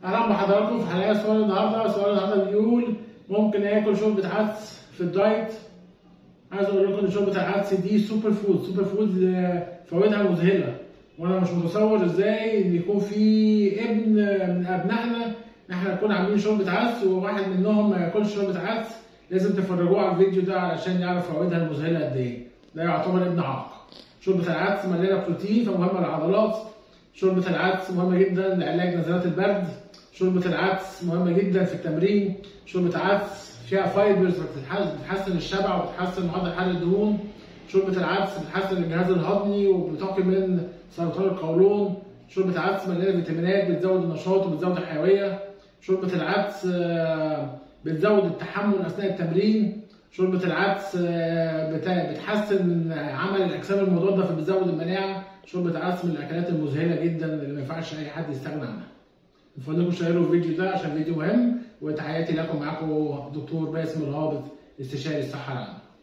اهلا بحضراتكم في حلقه سؤال النهارده سؤال النهارده بيقول ممكن اكل شوربه عدس في الدايت عايز اقول لكم ان شوربه العدس دي سوبر فود سوبر فود آه، فوائدها مذهله وانا مش متصور ازاي ان يكون في ابن من ابنائنا ان احنا نكون عاملين شوربه عدس وواحد منهم ما ياكلش شوربه عدس لازم تفرجوه على الفيديو ده علشان يعرف فوائدها المذهله قد ايه ده يعتبر ابن عاق شوربه العدس مليانه بروتين فمهمه للعضلات شوربه العدس مهمه جدا لعلاج نزلات البرد شوربه العدس مهمه جدا في التمرين شوربه عدس فيها فايبرز بتحسن الشبع وبتحسن معدل حرق الدهون شوربه العدس بتحسن الجهاز الهضمي وبتقي من سرطان القولون شوربه العدس مليانه فيتامينات بتزود النشاط وبتزود الحيويه شوربه العدس آه، بتزود التحمل اثناء التمرين شوربه العدس آه، بتا- بتحسن من عمل الاجسام المضاده فبتزود المناعه شوربه العدس من الاكلات المذهله جدا اللي ما ينفعش اي حد يستغنى عنها من فضلكم شيروا الفيديو ده عشان فيديو مهم وتحياتي لكم معاكم دكتور باسم الهابط استشاري الصحه العامه